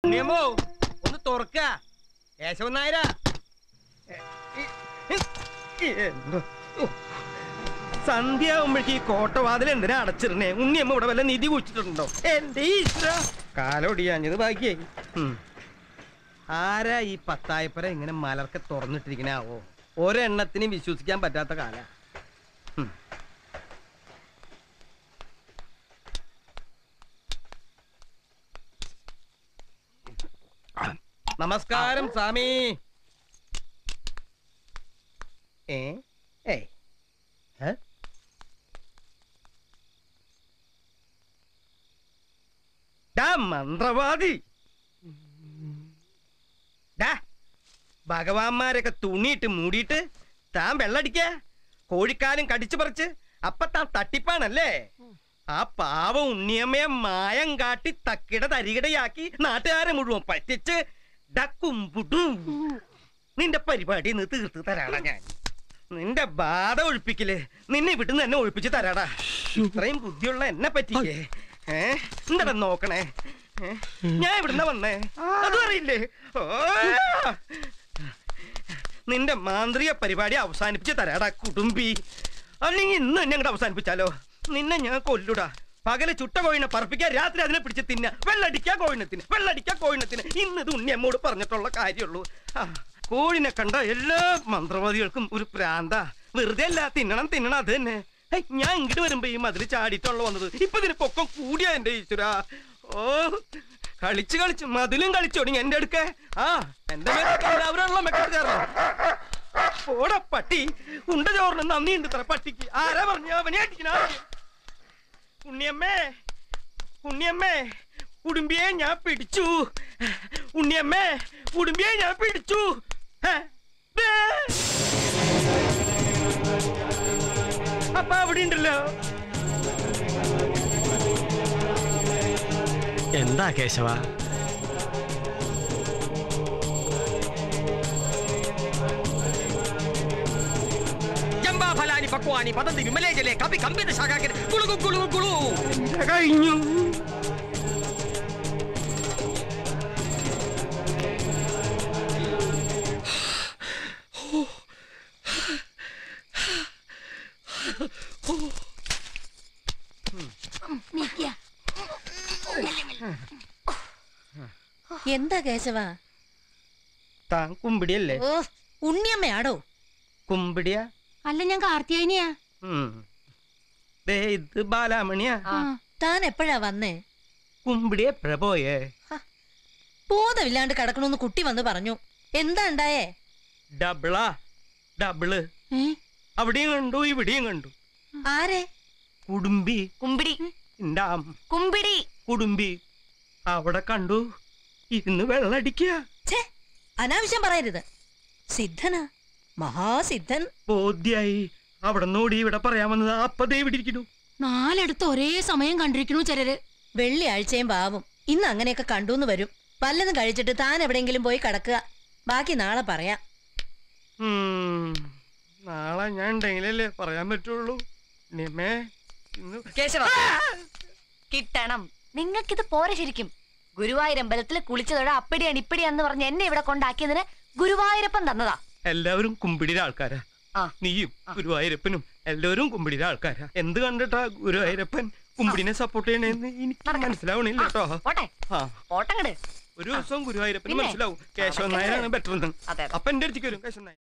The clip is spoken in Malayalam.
ഉണ്ണിയമ്മോ ഒന്ന് തുറക്ക കേശവൻ നായരാ എന്തോ ഓ. സന്ധ്യയാവുമ്പോഴേക്ക് ഈ കോട്ടവാതിൽ എന്തിനാ അടച്ചിരുന്നേ ഉണ്ണിയമ്മ ഇവിടെ വല്ല നിധി കുഴിച്ചിട്ടുണ്ടോ എന്റെ ഈശ്വര കാലോടിയാഞ്ഞത് ബാക്കിയായി ഉം. ആരാ ഈ പത്തായപ്പര ഇങ്ങനെ മലർക്കെ തുറന്നിട്ടിരിക്കണാവോ ഒരെണ്ണത്തിന് വിശ്വസിക്കാൻ പറ്റാത്ത കാല നമസ്കാരം സ്വാമി ഏ ഏയ് ഏ? ഡാ മന്ത്രവാദി ഡാ ഭഗവാന്മാരൊക്കെ തുണിയിട്ട് മൂടിയിട്ട് താൻ വെള്ളടിക്ക കോഴിക്കാലും കടിച്ചു പറിച്ച് അപ്പൊ താൻ തട്ടിപ്പാണല്ലേ ആ പാവം ഉണ്ണിയമ്മയെ മായം കാട്ടി തക്കിട തരികിടയാക്കി നാട്ടുകാരെ മുഴുവൻ പറ്റിച്ച് ഡക്കുംപുടു നിന്റെ പരിപാടി ഇന്ന് തീർത്ത് തരാടാ ഞാൻ നിന്റെ ബാധ ഒഴിപ്പിക്കല് നിന്നെ ഇവിടുന്ന് എന്നെ ഒഴിപ്പിച്ച് തരാടാ ഇത്രയും ബുദ്ധിയുള്ള എന്നെ പറ്റിക്കേ ഏ എന്താടാ നോക്കണേ ഏ? ഞാൻ ഇവിടുന്ന് വന്നേ അതും അറിയില്ലേ ഓ നിന്റെ മാന്ത്രിക പരിപാടി അവസാനിപ്പിച്ച് തരാടാ കുടുംബി അല്ലെങ്കിൽ ഇന്ന് എന്നെ അങ്ങോട്ട് അവസാനിപ്പിച്ചാലോ നിന്നെ ഞാൻ കൊല്ലുടാ പകല് ചുട്ട കോഴിനെ പറപ്പിക്കാൻ രാത്രി അതിനെ പിടിച്ച് തിന്ന വെള്ളടിക്കാ കോഴിനത്തിന് വെള്ളടിക്കാ കോഴിനത്തിന് ഇന്ന് ഇത് ഉണ്ണി അമ്മോട് പറഞ്ഞിട്ടുള്ള കാര്യമുള്ളൂ ആ, കോഴിനെ കണ്ട എല്ലാ മന്ത്രവാദികൾക്കും ഒരു പ്രാന്ത വെറുതെ അല്ല തിന്നണം തിന്നണം അത് തന്നെ ഹേയ്, ഞാൻ ഇങ്ങോട്ട് വരുമ്പോ ഈ മതിൽ ചാടിയിട്ടുള്ള വന്നത് ഇപ്പൊ ഇതിന് പൊക്കം കൂടിയാ എന്റെ ഈശ്വര ഓ കളിച്ച് കളിച്ച് മതിലും കളിച്ചോടി എന്റെ അടുക്ക ആ എന്റെ മേലൊക്കെ എല്ലാവരും മെക്കട്ട് കയറണം പോടാ പട്ടി ഉണ്ട ചോറിന് നന്ദിയുണ്ട് ഇത്ര പട്ടിക്ക് ആരാ പറഞ്ഞു അവനെ അടിക്കണ ഉണ്ണിയമ്മേ ഉണ്ണിയമ്മേ ഉടുമ്പിയെ ഞാൻ പിടിച്ചു ഉണ്ണിയമ്മേ ഉടുമ്പിയെ ഞാൻ പിടിച്ചു ഹേ, ദേ. അപ്പൊ അവിടെ ഉണ്ടല്ലോ എന്താ കേശവ ജംബാഫലാനി പക്വാനി പതന്തി വിമലേ ജലേ കപി കമ്പിത ശാഖാക്കിന് കുളുകു കുളുകു കുളു ഇത് കഴിഞ്ഞു എന്താ കേശവ താൻ കുമ്പിടിയല്ലേ ഓ ഉണ്ണിയമ്മയാടോ കുമ്പിടിയാ അല്ല ഞാൻ കാർത്തിയാനിയാ ഉം. ദേ ഇത് ബാലാമണിയാ താൻ എപ്പോഴാ വന്നേ കുമ്പിടി എപ്പോഴാ പോയേ ബോധമില്ലാണ്ട് കിടക്കണമെന്ന് കുട്ടി വന്ന് പറഞ്ഞു എന്താ ഉണ്ടായേ ഡബിളാ ഡബിള് ഏ അവിടെയും കണ്ടു ഇവിടെയും കണ്ടു ആരെ കുടുംബി കുമ്പിടി എന്റെ അമ്മ കുമ്പിടി കുടുംബി അവിടെ കണ്ടു ഇരുന്ന് വെള്ളടിക്കുക ഛേ അനാവശ്യം പറയരുത് സിദ്ധനാ മഹാസിദ്ധൻ ബോധ്യായി അവിടെ നോടി ഇവിടെ പറയാൻ വന്നത് അപ്പതേ ഇവിടെ ഇരിക്കുന്നു നാലെടുത്ത് ഒരേ സമയം കണ്ടിരിക്കണു ചിലര് വെള്ളിയാഴ്ചയും പാവും ഇന്ന് അങ്ങനെയൊക്കെ കണ്ടൂന്ന് വരും വല്ലതും കഴിച്ചിട്ട് താൻ എവിടെയെങ്കിലും പോയി കിടക്കുക ബാക്കി നാളെ പറയാം ഉം. നാളെ ഞാൻ ഉണ്ടെങ്കിലല്ലേ പറയാൻ പറ്റുള്ളൂ നിമേ ഇന്ന് കേശവ കിട്ടണം നിങ്ങൾക്കിത് പോരെ ശരിക്കും ഗുരുവായൂരമ്പലത്തിൽ കുളിച്ചതോടെ അപ്പിടിയാണ് ഇപ്പിടിയാന്ന് പറഞ്ഞ് എന്നെ ഇവിടെ കൊണ്ടാക്കിയതിന് ഗുരുവായൂരപ്പൻ തന്നതാ എല്ലാവരും കുമ്പിടിയുടെ ആൾക്കാരാ ആ. നീയും ഗുരുവായൂരപ്പനും എല്ലാവരും കുമ്പിടിയുടെ ആൾക്കാരാ എന്ത് കണ്ടിട്ടാ ഗുരുവായൂരപ്പൻ കുമ്പിടിനെ സപ്പോർട്ട് ചെയ്യണേന്ന് എനിക്ക് നടക്കാം. മനസ്സിലാവണില്ല കേട്ടോ പോട്ടെ ആ ഓട്ടങ്ങട് ഒരു ദിവസം ഗുരുവായൂരപ്പന് പിന്നെ? മനസ്സിലാവും കേശവൻ നടക്കട്ടെ. നായരാണ് ബെറ്റർ എന്ന് അതെ അപ്പൊ എന്റെ അടുത്തേക്ക് വരും കേശവൻ നായർ